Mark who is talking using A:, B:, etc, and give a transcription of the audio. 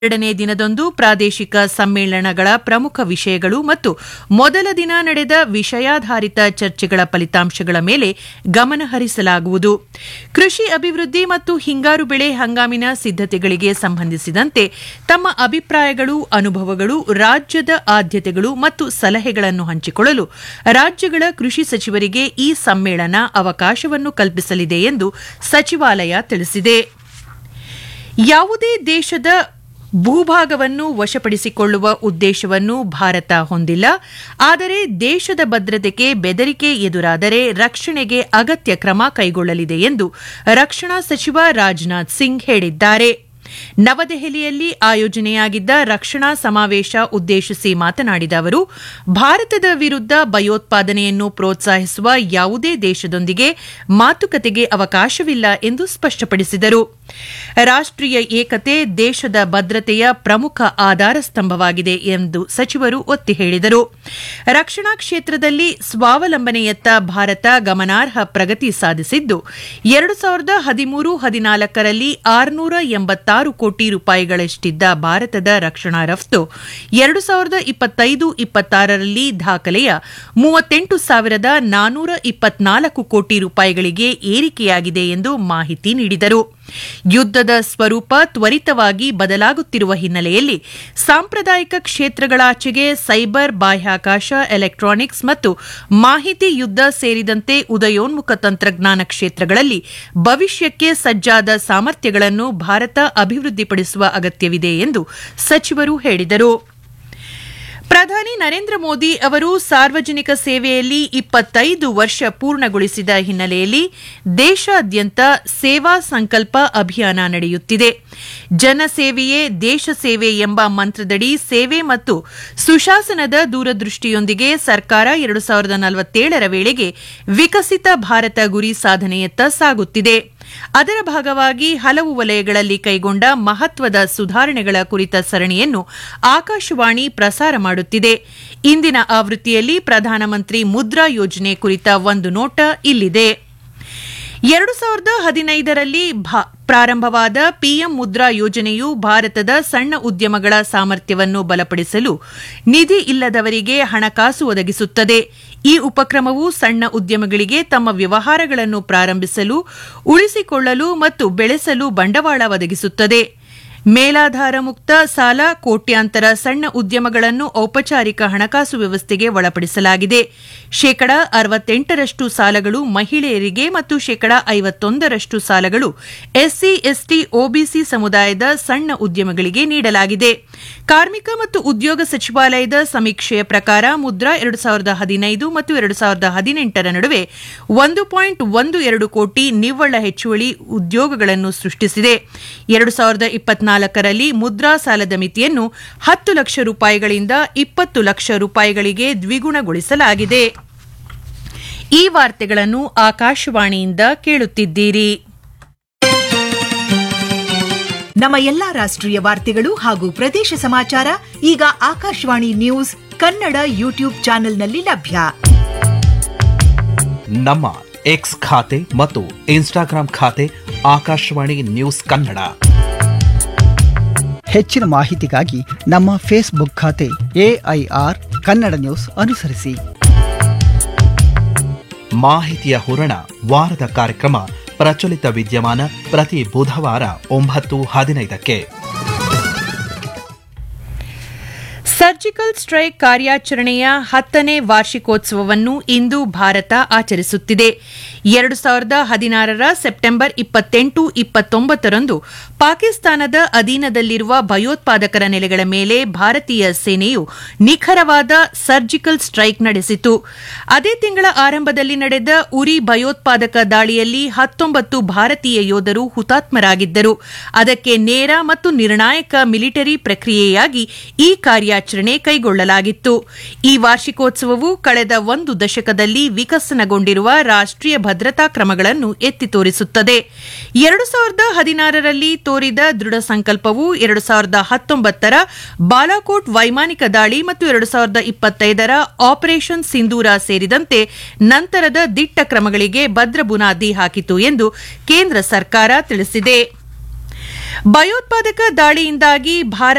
A: ಎರಡನೇ ದಿನದಂದು ಪ್ರಾದೇಶಿಕ ಸಮ್ಮೇಳನಗಳ ಪ್ರಮುಖ ವಿಷಯಗಳು ಮತ್ತು ಮೊದಲ ದಿನ ನಡೆದ ವಿಷಯಾಧಾರಿತ ಚರ್ಚೆಗಳ ಫಲಿತಾಂಶಗಳ ಮೇಲೆ ಗಮನ ಹರಿಸಲಾಗುವುದು ಕೃಷಿ ಅಭಿವೃದ್ಧಿ ಮತ್ತು ಹಿಂಗಾರು ಬೆಳೆ ಹಂಗಾಮಿನ ಸಿದ್ದತೆಗಳಿಗೆ ಸಂಬಂಧಿಸಿದಂತೆ ತಮ್ಮ ಅಭಿಪ್ರಾಯಗಳು ಅನುಭವಗಳು ರಾಜ್ಯದ ಆದ್ಯತೆಗಳು ಮತ್ತು ಸಲಹೆಗಳನ್ನು ಹಂಚಿಕೊಳ್ಳಲು ರಾಜ್ಯಗಳ ಕೃಷಿ ಸಚಿವರಿಗೆ ಈ ಸಮ್ಮೇಳನ ಅವಕಾಶವನ್ನು ಕಲ್ಪಿಸಲಿದೆ ಎಂದು ಸಚಿವಾಲಯ ತಿಳಿಸಿದೆ ಯಾವುದೇ ದೇಶದ ಭೂಭಾಗವನ್ನು ವಶಪಡಿಸಿಕೊಳ್ಳುವ ಉದ್ದೇಶವನ್ನು ಭಾರತ ಹೊಂದಿಲ್ಲ ಆದರೆ ದೇಶದ ಭದ್ರತೆಗೆ ಬೆದರಿಕೆ ಎದುರಾದರೆ ರಕ್ಷಣೆಗೆ ಅಗತ್ಯ ಕ್ರಮ ಕೈಗೊಳ್ಳಲಿದೆ ಎಂದು ರಕ್ಷಣಾ ಸಚಿವ ರಾಜನಾಥ್ ಸಿಂಗ್ ಹೇಳಿದ್ದಾರೆ ನವದೆಹಲಿಯಲ್ಲಿ ಆಯೋಜನೆಯಾಗಿದ್ದ ರಕ್ಷಣಾ ಸಮಾವೇಶ ಉದ್ದೇಶಿಸಿ ಮಾತನಾಡಿದ ಅವರು ಭಾರತದ ವಿರುದ್ಧ ಭಯೋತ್ಪಾದನೆಯನ್ನು ಪ್ರೋತ್ಸಾಹಿಸುವ ಯಾವುದೇ ದೇಶದೊಂದಿಗೆ ಮಾತುಕತೆಗೆ ಅವಕಾಶವಿಲ್ಲ ಎಂದು ಸ್ಪಷ್ಟಪಡಿಸಿದರು ರಾಷ್ಟೀಯ ಏಕತೆ ದೇಶದ ಭದ್ರತೆಯ ಪ್ರಮುಖ ಆಧಾರ ಸ್ತಂಭವಾಗಿದೆ ಎಂದು ಸಚಿವರು ಒತ್ತಿ ಹೇಳಿದರು ರಕ್ಷಣಾ ಕ್ಷೇತ್ರದಲ್ಲಿ ಸ್ವಾವಲಂಬನೆಯತ್ತ ಭಾರತ ಗಮನಾರ್ಹ ಪ್ರಗತಿ ಸಾಧಿಸಿದ್ದು ಎರಡು ಸಾವಿರದ ಹದಿಮೂರು ಹದಿನಾಲ್ಕರಲ್ಲಿ ಆರುನೂರ ಎಂಬತ್ತಾರು ಕೋಟಿ ರೂಪಾಯಿಗಳಷ್ಟಿದ್ದ ಭಾರತದ ರಕ್ಷಣಾ ರಫ್ತು ಎರಡು ಸಾವಿರದ ಇಪ್ಪತ್ತೈದು ಇಪ್ಪತ್ತಾರರಲ್ಲಿ ದಾಖಲೆಯ ಮೂವತ್ತೆಂಟು ಸಾವಿರದ ನಾನೂರ ಇಪ್ಪತ್ನಾಲ್ಕು ಕೋಟಿ ರೂಪಾಯಿಗಳಿಗೆ ಏರಿಕೆಯಾಗಿದೆ ಎಂದು ಮಾಹಿತಿ ನೀಡಿದರು ಯುದ್ದದ ಸ್ವರೂಪ ತ್ವರಿತವಾಗಿ ಬದಲಾಗುತ್ತಿರುವ ಹಿನ್ನೆಲೆಯಲ್ಲಿ ಸಾಂಪ್ರದಾಯಿಕ ಕ್ಷೇತ್ರಗಳಾಚೆಗೆ ಸೈಬರ್ ಬಾಹ್ಯಾಕಾಶ ಎಲೆಕ್ಟ್ರಾನಿಕ್ಸ್ ಮತ್ತು ಮಾಹಿತಿ ಯುದ್ದ ಸೇರಿದಂತೆ ಉದಯೋನ್ಮುಖ ತಂತ್ರಜ್ಞಾನ ಕ್ಷೇತ್ರಗಳಲ್ಲಿ ಭವಿಷ್ಯಕ್ಕೆ ಸಜ್ಜಾದ ಸಾಮರ್ಥ್ಯಗಳನ್ನು ಭಾರತ ಅಭಿವೃದ್ಧಿಪಡಿಸುವ ಅಗತ್ಯವಿದೆ ಎಂದು ಸಚಿವರು ಹೇಳಿದರು ಪ್ರಧಾನಿ ನರೇಂದ್ರ ಮೋದಿ ಅವರು ಸಾರ್ವಜನಿಕ ಸೇವೆಯಲ್ಲಿ ಇಪ್ಪತ್ತೈದು ವರ್ಷ ಪೂರ್ಣಗೊಳಿಸಿದ ಹಿನ್ನೆಲೆಯಲ್ಲಿ ದೇಶಾದ್ಯಂತ ಸೇವಾ ಸಂಕಲ್ಪ ಅಭಿಯಾನ ನಡೆಯುತ್ತಿದೆ ಜನಸೇವೆಯೇ ದೇಶ ಸೇವೆ ಎಂಬ ಮಂತ್ರದಡಿ ಸೇವೆ ಮತ್ತು ಸುಶಾಸನದ ದೂರದೃಷ್ಟಿಯೊಂದಿಗೆ ಸರ್ಕಾರ ಎರಡು ಸಾವಿರದ ನಲವತ್ತೇಳರ ವೇಳೆಗೆ ವಿಕಸಿತ ಭಾರತ ಗುರಿ ಸಾಧನೆಯತ್ತ ಸಾಗುತ್ತಿದೆ ಅದರ ಭಾಗವಾಗಿ ಹಲವು ವಲಯಗಳಲ್ಲಿ ಕೈಗೊಂಡ ಮಹತ್ವದ ಸುಧಾರಣೆಗಳ ಕುರಿತ ಸರಣಿಯನ್ನು ಆಕಾಶವಾಣಿ ಪ್ರಸಾರ ಮಾಡುತ್ತಿದೆ ಇಂದಿನ ಆವೃತ್ತಿಯಲ್ಲಿ ಪ್ರಧಾನಮಂತ್ರಿ ಮುದ್ರಾ ಯೋಜನೆ ಕುರಿತ ಒಂದು ನೋಟ ಇಲ್ಲಿದೆ ಎರಡು ಸಾವಿರದ ಹದಿನೈದರಲ್ಲಿ ಪ್ರಾರಂಭವಾದ ಪಿಎಂ ಮುದ್ರಾ ಯೋಜನೆಯು ಭಾರತದ ಸಣ್ಣ ಉದ್ಯಮಗಳ ಸಾಮರ್ಥ್ಯವನ್ನು ಬಲಪಡಿಸಲು ನಿಧಿ ಇಲ್ಲದವರಿಗೆ ಹಣಕಾಸು ಒದಗಿಸುತ್ತದೆ ಈ ಉಪಕ್ರಮವು ಸಣ್ಣ ಉದ್ಯಮಗಳಿಗೆ ತಮ್ಮ ವ್ಯವಹಾರಗಳನ್ನು ಪ್ರಾರಂಭಿಸಲು ಉಳಿಸಿಕೊಳ್ಳಲು ಮತ್ತು ಬೆಳೆಸಲು ಬಂಡವಾಳ ಒದಗಿಸುತ್ತದೆ ಮೇಲಾಧಾರ ಮುಕ್ತ ಸಾಲ ಕೋಟ್ಯಾಂತರ ಸಣ್ಣ ಉದ್ಯಮಗಳನ್ನು ಔಪಚಾರಿಕ ಹಣಕಾಸು ವ್ಯವಸ್ಥೆಗೆ ಒಳಪಡಿಸಲಾಗಿದೆ ಶೇಕಡ ಅರವತ್ತೆಂಟರಷ್ಟು ಸಾಲಗಳು ಮಹಿಳೆಯರಿಗೆ ಮತ್ತು ಶೇಕಡ ಐವತ್ತೊಂದರಷ್ಟು ಸಾಲಗಳು ಎಸ್ಸಿ ಎಸ್ಟಿ ಒಬಿಸಿ ಸಮುದಾಯದ ಸಣ್ಣ ಉದ್ಯಮಗಳಿಗೆ ನೀಡಲಾಗಿದೆ ಕಾರ್ಮಿಕ ಮತ್ತು ಉದ್ಯೋಗ ಸಚಿವಾಲಯದ ಸಮೀಕ್ಷೆಯ ಪ್ರಕಾರ ಮುದ್ರಾ ಎರಡು ಸಾವಿರದ ಹದಿನೈದು ಮತ್ತು ಎರಡು ಸಾವಿರದ ಹದಿನೆಂಟರ ನಡುವೆ ಒಂದು ಪಾಯಿಂಟ್ ಒಂದು ಎರಡು ಕೋಟಿ ನಿವ್ವಳ ಹೆಚ್ಚುವಳಿ ಉದ್ಯೋಗಗಳನ್ನು ಸೃಷ್ಟಿಸಿದೆ ಎರಡು ಸಾವಿರದ ಇಪ್ಪತ್ನಾಲ್ಕರಲ್ಲಿ ಮುದ್ರಾ ಸಾಲದ ಮಿತಿಯನ್ನು ಹತ್ತು ಲಕ್ಷ ರೂಪಾಯಿಗಳಿಂದ ಇಪ್ಪತ್ತು ಲಕ್ಷ ರೂಪಾಯಿಗಳಿಗೆ ದ್ವಿಗುಣಗೊಳಿಸಲಾಗಿದೆ ಈ ವಾರ್ತೆಗಳನ್ನು ಆಕಾಶವಾಣಿಯಿಂದ ಕೇಳುತ್ತಿದ್ದೀರಿ
B: ನಮ್ಮ ಎಲ್ಲಾ ರಾಷ್ಟ್ರೀಯ ವಾರ್ತೆಗಳು ಹಾಗೂ ಪ್ರದೇಶ ಸಮಾಚಾರ ಈಗ ಆಕಾಶವಾಣಿ ನ್ಯೂಸ್ ಕನ್ನಡ ಯೂಟ್ಯೂಬ್ ಚಾನೆಲ್ನಲ್ಲಿ ಲಭ್ಯ
C: ನಮ್ಮ ಎಕ್ಸ್ ಖಾತೆ ಮತ್ತು ಇನ್ಸ್ಟಾಗ್ರಾಂ ಖಾತೆ ಆಕಾಶವಾಣಿ ನ್ಯೂಸ್ ಕನ್ನಡ
D: ಹೆಚ್ಚಿನ ಮಾಹಿತಿಗಾಗಿ ನಮ್ಮ ಫೇಸ್ಬುಕ್ ಖಾತೆ ಎಐಆರ್ ಕನ್ನಡ ನ್ಯೂಸ್ ಅನುಸರಿಸಿ
C: ಮಾಹಿತಿಯ ಹೂರಣ ವಾರದ ಕಾರ್ಯಕ್ರಮ ಪ್ರಚಲಿತ ವಿದ್ಯಮಾನ ಪ್ರತಿ ಬುಧವಾರ ಒಂಬತ್ತು ಹದಿನೈದಕ್ಕೆ
A: ಸರ್ಜಿಕಲ್ ಸ್ಟ್ರೈಕ್ ಕಾರ್ಯಾಚರಣೆಯ ಹತ್ತನೇ ವಾರ್ಷಿಕೋತ್ಸವವನ್ನು ಇಂದು ಭಾರತ ಆಚರಿಸುತ್ತಿದೆ ಎರಡು ಸಾವಿರದ ಹದಿನಾರರ ಸೆಪ್ಟೆಂಬರ್ ಇಪ್ಪತ್ತೆಂಟು ಇಪ್ಪತ್ತೊಂಬತ್ತರಂದು ಪಾಕಿಸ್ತಾನದ ಅಧೀನದಲ್ಲಿರುವ ಭಯೋತ್ಪಾದಕರ ನೆಲೆಗಳ ಮೇಲೆ ಭಾರತೀಯ ಸೇನೆಯು ನಿಖರವಾದ ಸರ್ಜಿಕಲ್ ಸ್ಟ್ರೈಕ್ ನಡೆಸಿತು ಅದೇ ತಿಂಗಳ ಆರಂಭದಲ್ಲಿ ನಡೆದ ಉರಿ ಭಯೋತ್ಪಾದಕ ದಾಳಿಯಲ್ಲಿ ಹತ್ತೊಂಬತ್ತು ಭಾರತೀಯ ಯೋಧರು ಹುತಾತ್ಮರಾಗಿದ್ದರು ಅದಕ್ಕೆ ನೇರ ಮತ್ತು ನಿರ್ಣಾಯಕ ಮಿಲಿಟರಿ ಪ್ರಕ್ರಿಯೆಯಾಗಿ ಈ ಕಾರ್ಯಾಚರಣೆ ಕೈಗೊಳ್ಳಲಾಗಿತ್ತು ಈ ವಾರ್ಷಿಕೋತ್ಸವವು ಕಳೆದ ಒಂದು ದಶಕದಲ್ಲಿ ವಿಕಸನಗೊಂಡಿರುವ ರಾಷ್ಟೀಯ ಭದ್ರತಾ ಕ್ರಮಗಳನ್ನು ಎತ್ತಿ ತೋರಿಸುತ್ತದೆ ಎರಡು ಸಾವಿರದ ಹದಿನಾರರಲ್ಲಿ ತೋರಿದ ದೃಢ ಸಂಕಲ್ಪವು ಎರಡು ಸಾವಿರದ ಹತ್ತೊಂಬತ್ತರ ಬಾಲಾಕೋಟ್ ವೈಮಾನಿಕ ದಾಳಿ ಮತ್ತು ಎರಡು ಸಾವಿರದ ಇಪ್ಪತ್ತೈದರ ಆಪರೇಷನ್ ಸಿಂಧೂರ ಸೇರಿದಂತೆ ನಂತರದ ದಿಟ್ಟ ಕ್ರಮಗಳಿಗೆ ಭದ್ರ ಬುನಾದಿ ಹಾಕಿತು ಎಂದು ಕೇಂದ್ರ ಸರ್ಕಾರ ತಿಳಿಸಿದೆ ಭಯೋತ್ಪಾದಕ ದಾಳಿಯಿಂದಾಗಿ ಭಾರತ